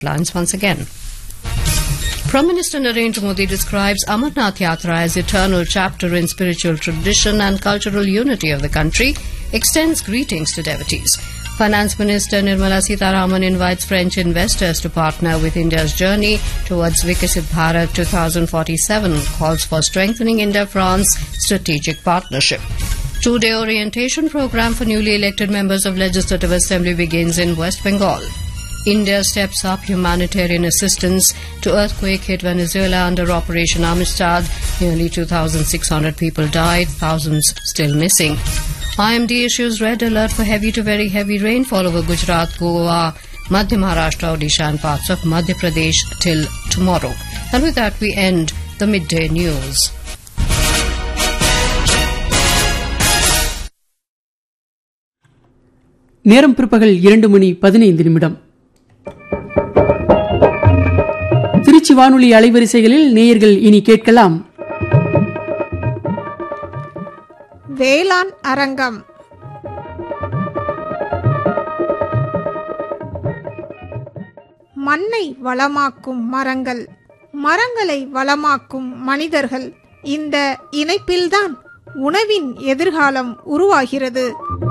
Lines once again. Prime Minister Narendra Modi describes Amarnath Yatra as eternal chapter in spiritual tradition and cultural unity of the country, extends greetings to devotees. Finance Minister Nirmala Sitharaman invites French investors to partner with India's journey towards Vikasit Bharat 2047, calls for strengthening India-France strategic partnership. Two-day orientation program for newly elected members of Legislative Assembly begins in West Bengal. India steps up humanitarian assistance to earthquake-hit Venezuela under Operation Amistad. Nearly 2,600 people died, thousands still missing. IMD issues red alert for heavy to very heavy rainfall over Gujarat, Goa, Madhya Maharashtra, Odisha and parts of Madhya Pradesh till tomorrow. And with that we end the midday news. நேரம் பிற்பகல் இரண்டு மணி பதினைந்து நிமிடம் திருச்சி வானொலி அலைவரிசைகளில் நேயர்கள் இனி கேட்கலாம் வேளாண் அரங்கம் மண்ணை வளமாக்கும் மரங்கள் மரங்களை வளமாக்கும் மனிதர்கள் இந்த இணைப்பில்தான் உணவின் எதிர்காலம் உருவாகிறது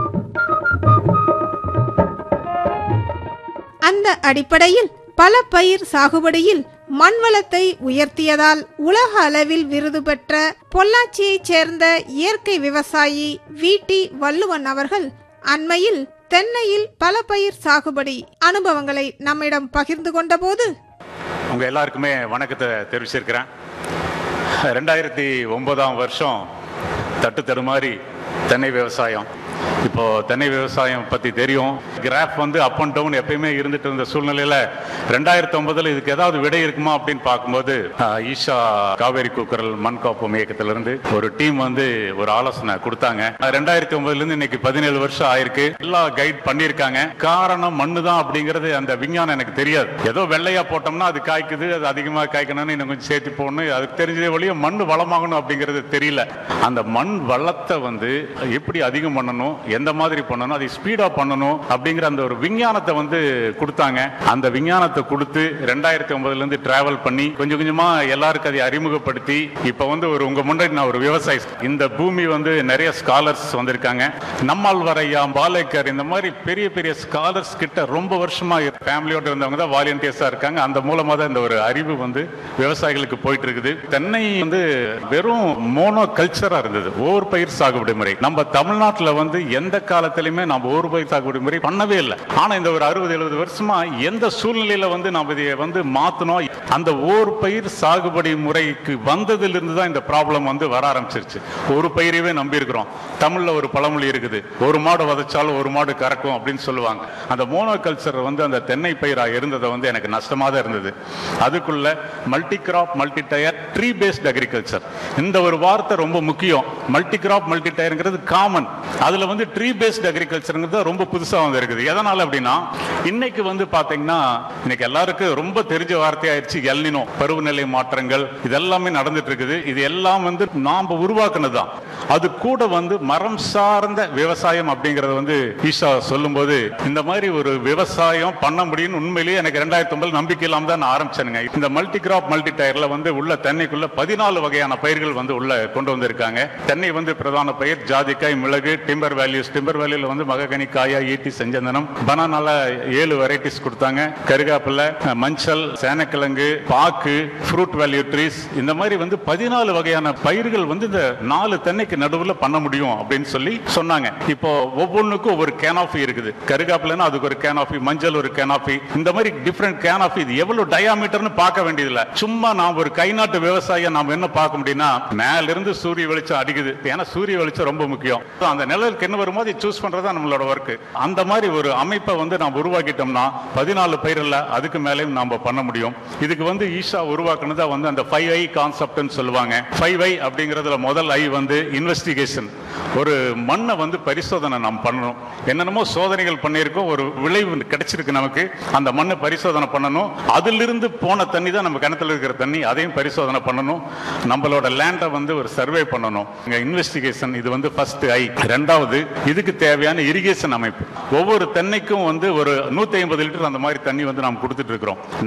அந்த அடிப்படையில் பல பயிர் சாகுபடியில் மண் வளத்தை உயர்த்தியதால் உலக அளவில் விருது பெற்ற பொள்ளாச்சியைச் சேர்ந்த இயற்கை விவசாயி வி டி வள்ளுவன் அவர்கள் அண்மையில் தென்னையில் பல பயிர் சாகுபடி அனுபவங்களை நம்மிடம் பகிர்ந்து கொண்டபோது உங்க எல்லாருக்குமே வணக்கத்தை தெரிவிச்சிருக்கிறேன் ரெண்டாயிரத்தி ஒன்பதாம் வருஷம் தட்டு தடுமாறி தென்னை விவசாயம் இப்போ தென்னை விவசாயம் பத்தி தெரியும் கிராஃப் வந்து அப் அண்ட் டவுன் எப்பயுமே இருந்துட்டு இருந்த சூழ்நிலையில ரெண்டாயிரத்தி ஒன்பதுல இதுக்கு ஏதாவது விடை இருக்குமா அப்படின்னு பார்க்கும்போது ஆஹ், ஈஷா காவேரி கூக்குரல் மண் காப்போம் இயக்கத்துல இருந்து ஒரு டீம் வந்து ஒரு ஆலோசனை கொடுத்தாங்க ரெண்டாயிரத்தி ஒன்பதுல இருந்து இன்னைக்கு பதினேழு வருஷம் ஆயிருக்கு எல்லா கைட் பண்ணியிருக்காங்க காரணம் மண்ணு தான் அப்படிங்கிறது அந்த விஞ்ஞானம் எனக்கு தெரியாது ஏதோ வெள்ளையா போட்டோம்னா அது காய்க்குது அது அதிகமா காய்க்கணும்னு இன்னும் கொஞ்சம் சேர்த்து போடணும் அதுக்கு தெரிஞ்சதே வழிய மண் வளமாகணும் அப்படிங்கிறது தெரியல அந்த மண் வளத்தை வந்து எப்படி அதிகம் பண்ணணும் எந்த மாதிரி பண்ணணும் அதை ஸ்பீடா பண்ணணும் அப்படிங்கிற அந்த ஒரு விஞ்ஞானத்தை வந்து கொடுத்தாங்க அந்த விஞ்ஞானத்தை கொடுத்து ரெண்டாயிரத்தி ஒன்பதுல இருந்து டிராவல் பண்ணி கொஞ்சம் கொஞ்சமா எல்லாருக்கும் அதை அறிமுகப்படுத்தி இப்ப வந்து ஒரு உங்க முன்னாடி நான் ஒரு விவசாயி இந்த பூமி வந்து நிறைய ஸ்காலர்ஸ் வந்திருக்காங்க நம்மால் வரையா பாலேக்கர் இந்த மாதிரி பெரிய பெரிய ஸ்காலர்ஸ் கிட்ட ரொம்ப வருஷமா ஃபேமிலியோட இருந்தவங்க தான் வாலண்டியர்ஸா இருக்காங்க அந்த மூலமா தான் இந்த ஒரு அறிவு வந்து விவசாயிகளுக்கு போயிட்டு இருக்குது தென்னை வந்து வெறும் மோனோ கல்ச்சரா இருந்தது ஓர் பயிர் சாகுபடி முறை நம்ம தமிழ்நாட்டுல வந்து எந்த காலத்திலுமே நம்ம ஓர் பயிர் சாகுபடி முறை பண்ணவே இல்லை ஆனா இந்த ஒரு அறுபது எழுபது வருஷமா எந்த சூழ்நிலையில வந்து நம்ம இதை வந்து மாத்தணும் அந்த ஓர் பயிர் சாகுபடி முறைக்கு வந்ததுல இருந்து தான் இந்த ப்ராப்ளம் வந்து வர ஆரம்பிச்சிருச்சு ஒரு பயிரையே நம்பி இருக்கிறோம் தமிழ்ல ஒரு பழமொழி இருக்குது ஒரு மாடு வதச்சாலும் ஒரு மாடு கறக்கும் அப்படின்னு சொல்லுவாங்க அந்த மோனோ கல்ச்சர் வந்து அந்த தென்னை பயிரா இருந்ததை வந்து எனக்கு நஷ்டமா தான் இருந்தது அதுக்குள்ள multi crop multi tier tree based agriculture இந்த ஒரு வார்த்தை ரொம்ப முக்கியம் மல்டி கிராப் மல்டி டயர்ங்கிறது காமன் அதுல வந்து ட்ரீ பேஸ்ட் அக்ரிகல்ச்சருங்கிறது ரொம்ப புதுசா வந்து இருக்குது எதனால அப்படின்னா இன்னைக்கு வந்து பாத்தீங்கன்னா இன்னைக்கு எல்லாருக்கும் ரொம்ப தெரிஞ்ச வார்த்தையாயிருச்சு எல்னினோ பருவநிலை மாற்றங்கள் இதெல்லாமே நடந்துட்டு இருக்குது இது எல்லாம் வந்து நாம உருவாக்குனது தான் அது கூட வந்து மரம் சார்ந்த விவசாயம் அப்படிங்கறது வந்து ஈஷா சொல்லும்போது இந்த மாதிரி ஒரு விவசாயம் பண்ண முடியும்னு உண்மையிலேயே எனக்கு ரெண்டாயிரத்தி ஒன்பது நம்பிக்கை இல்லாம தான் நான் ஆரம்பிச்சேனுங்க இந்த மல்டி கிராப் மல்டி டயர்ல வந்து உள்ள தென்னைக்குள்ள பதினாலு வகையான பயிர்கள் வந்து உள்ள கொண்டு வந்திருக்காங்க தென்னை வந்து பிரதான பயிர் ஜாதிக்காய் மிளகு டிம்பர் வேல்யூஸ் டிம்பர் வேல்யூல வந்து மககனி காயா ஈட்டி செஞ்சந்தனம் பனானால ஏழு வெரைட்டிஸ் கொடுத்தாங்க கருகாப்பிலை மஞ்சள் சேனக்கிழங்கு பாக்கு ஃப்ரூட் வேல்யூ ட்ரீஸ் இந்த மாதிரி வந்து பதினாலு வகையான பயிர்கள் வந்து இந்த நாலு தென்னைக்கு நடுவுல பண்ண முடியும் அப்படின்னு சொல்லி சொன்னாங்க இப்போ ஒவ்வொன்றுக்கும் ஒவ்வொரு கேனாஃபி இருக்குது கருகாப்பிலைன்னா அதுக்கு ஒரு கேனாஃபி மஞ்சள் ஒரு கேனாஃபி இந்த மாதிரி டிஃப்ரெண்ட் கேனாஃபி இது எவ்வளவு டயாமீட்டர்னு பார்க்க வேண்டியதில்ல சும்மா நாம் ஒரு கை நாட்டு விவசாயியை நாம் என்ன பார்க்க முடியும்னா மேல இருந்து சூரிய வெளிச்சம் அடிக்குது ஏன்னா சூரிய வெளிச்சம் ரொம்ப முக்கியம் அந்த நிழலுக்கு என்ன வரும்போது சூஸ் பண்றதா நம்மளோட ஒர்க் அந்த மாதிரி ஒரு அமைப்பை வந்து நாம் உருவாக்கிட்டோம்னா பதினாலு பயிரில் அதுக்கு மேலேயும் நாம பண்ண முடியும் இதுக்கு வந்து ஈஷா உருவாக்குனதா வந்து அந்த ஃபைவ் ஐ கான்செப்ட்னு சொல்லுவாங்க ஃபைவ் ஐ அப்படிங்கிறதுல முதல் ஐ வந்து இன்வெஸ்டிகேஷன் ஒரு மண்ணை வந்து பரிசோதனை நாம் பண்ணணும் என்னென்னமோ சோதனைகள் பண்ணியிருக்கோம் ஒரு விளைவு கிடைச்சிருக்கு நமக்கு அந்த மண்ணை பரிசோதனை பண்ணணும் அதிலிருந்து போன தண்ணி தான் நம்ம கிணத்துல இருக்கிற தண்ணி அதையும் பரிசோதனை பண்ணணும் நம்மளோட லேண்டை வந்து ஒரு சர்வே பண்ணணும் இங்க இன்வெஸ்டிகேஷன் இது வந்து ஃபர்ஸ்ட் ஐ ரெண்டாவது இதுக்கு தேவையான இரிகேஷன் அமைப்பு ஒவ்வொரு தென்னைக்கும் வந்து ஒரு நூத்தி ஐம்பது லிட்டர் அந்த மாதிரி தண்ணி வந்து நாம் கொடுத்துட்டு இருக்கிறோம்